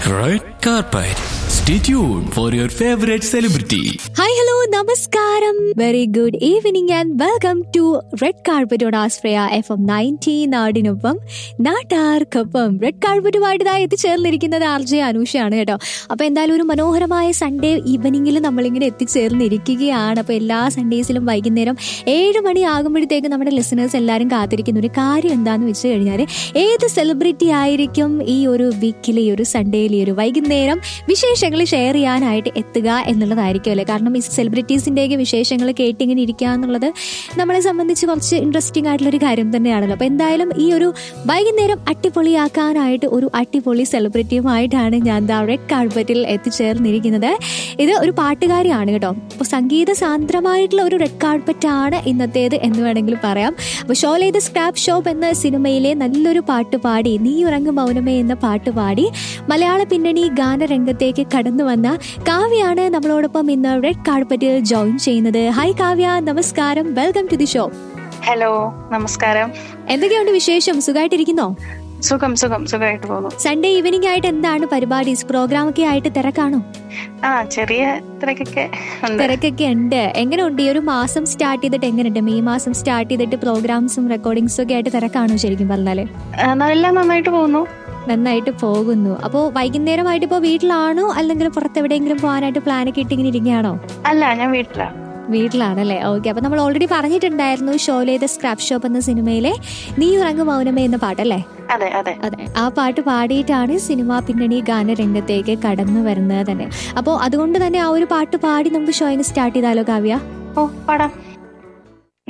Red carpet. Stay tuned for your favorite celebrity. Hi hello നമസ്കാരം very good evening and welcome to red carpet on Asraya F M ninety നാടിനൊപ്പം നാട്ടാർക്കൊപ്പം red കാർപ്പറ്റുമായിട്ട് ഇതാ എത്തിച്ചേർന്നിരിക്കുന്നത് R J അനൂഷയാണ് കേട്ടോ അപ്പൊ എന്തായാലും ഒരു മനോഹരമായ സൺഡേ ഈവനിങ്ങിൽ നമ്മളിങ്ങനെ എത്തിച്ചേർന്നിരിക്കുകയാണ് അപ്പൊ എല്ലാ സൺഡേസിലും വൈകുന്നേരം ഏഴ് മണി ആകുമ്പോഴത്തേക്ക് നമ്മുടെ ലിസണേഴ്സ് എല്ലാവരും കാത്തിരിക്കുന്ന ഒരു കാര്യം എന്താന്ന് വെച്ച് കഴിഞ്ഞാൽ ഏത് സെലിബ്രിറ്റി ആയിരിക്കും ഈ ഒരു വീക്കിലെ ഈ ഒരു സൺഡേയിൽ ഈ ഒരു വൈകുന്നേരം വിശേഷങ്ങൾ ഷെയർ ചെയ്യാനായിട്ട് എത്തുക എന്നുള്ളതായിരിക്കും അല്ലേ കാരണം ഈ സെലിബ്രിറ്റീസിൻ്റെയൊക്കെ വിശേഷങ്ങൾ കേട്ടിങ്ങനെ ഇരിക്കുക എന്നുള്ളത് നമ്മളെ സംബന്ധിച്ച് കുറച്ച് ഇൻട്രസ്റ്റിംഗ് ആയിട്ടുള്ള ഒരു കാര്യം തന്നെയാണല്ലോ അപ്പോൾ എന്തായാലും ഈ ഒരു വൈകുന്നേരം അടിപൊളിയാക്കാനായിട്ട് ഒരു അടിപൊളി സെലിബ്രിറ്റിയുമായിട്ടാണ് ഞാൻ ദാ റെഡ് കാർപ്പറ്റിൽ എത്തിച്ചേർന്നിരിക്കുന്നത് ഇത് ഒരു പാട്ടുകാരിയാണ് കേട്ടോ അപ്പോൾ സംഗീത സാന്ദ്രമായിട്ടുള്ള ഒരു റെഡ് കാർപ്പറ്റ് ആണ് ഇന്നത്തേത് എന്ന് വേണമെങ്കിൽ പറയാം അപ്പോൾ ഷോലേത് സ്ക്രാപ്പ് ഷോപ്പ് എന്ന സിനിമയിലെ നല്ലൊരു പാട്ട് പാടി നീ ഉറങ്ങും മൗനമേ എന്ന പാട്ട് പാടി മലയാള പിന്നണി ഗാനരംഗത്തേക്ക് കടന്നു വന്ന കാവ്യാണ് നമ്മളോടൊപ്പം ഇന്ന് റെഡ് കാർപ്പറ്റിൽ ജോയിൻ ചെയ്യുന്നത് ഹായ് കാവ്യ നമസ്കാരം welcome to the show hello നമസ്കാരം എന്തൊക്കെയുണ്ട് വിശേഷം സുഖമായിട്ടിരിക്കുന്നോ സുഖം സുഖം സുഖമായിട്ട് പോകുന്നു സൺഡേ ഈവനിങ് ആയിട്ട് എന്താണ് പരിപാടീസ് പ്രോഗ്രാം ഒക്കെ ആയിട്ട് തിരക്കാണോ ആ ചെറിയ തിരക്കൊക്കെ ഉണ്ട് തിരക്കൊക്കെ ഉണ്ട് എങ്ങനെയുണ്ട് ഈ ഒരു മാസം സ്റ്റാർട്ട് ചെയ്തിട്ട് എങ്ങനെയുണ്ട് മെയ് മാസം സ്റ്റാർട്ട് ചെയ്തിട്ട് പ്രോഗ്രാംസും റെക്കോർഡിങ്സും ഒക്കെ ആയിട്ട് തിരക്കാണോ ശരിക്കും പറഞ്ഞാല് ആ, എല്ലാം നന്നായിട്ട് പോകുന്നു നന്നായിട്ട് പോകുന്നു അപ്പോൾ വൈകുന്നേരമായിട്ട് ഇപ്പോൾ വീട്ടിലാണോ അല്ലെങ്കിൽ പുറത്ത് എവിടെയെങ്കിലും പോകാനായിട്ട് പ്ലാനൊക്കെ ഇട്ട് ഇങ്ങനെ ഇരിക്കുകയാണോ അല്ല ഞാൻ വീട്ടിലാ വീട്ടിലാണല്ലേ ഓക്കെ അപ്പൊ നമ്മൾ ഓൾറെഡി പറഞ്ഞിട്ടുണ്ടായിരുന്നു ഷോലേത് സ്ക്രാപ്പ് ഷോപ്പ് എന്ന സിനിമയിലെ നീ ഉറങ്ങു മൗനമേ എന്ന പാട്ടല്ലേ അതെ അതെ അതെ ആ പാട്ട് പാടിയിട്ടാണ് സിനിമ പിന്നണി ഗാനരംഗത്തേക്ക് കടന്നു വരുന്നത് തന്നെ അപ്പോൾ അതുകൊണ്ട് തന്നെ ആ ഒരു പാട്ട് പാടി നമുക്ക് ഷോയിങ് സ്റ്റാർട്ട് ചെയ്താലോ കാവ്യ ഓ പാടാം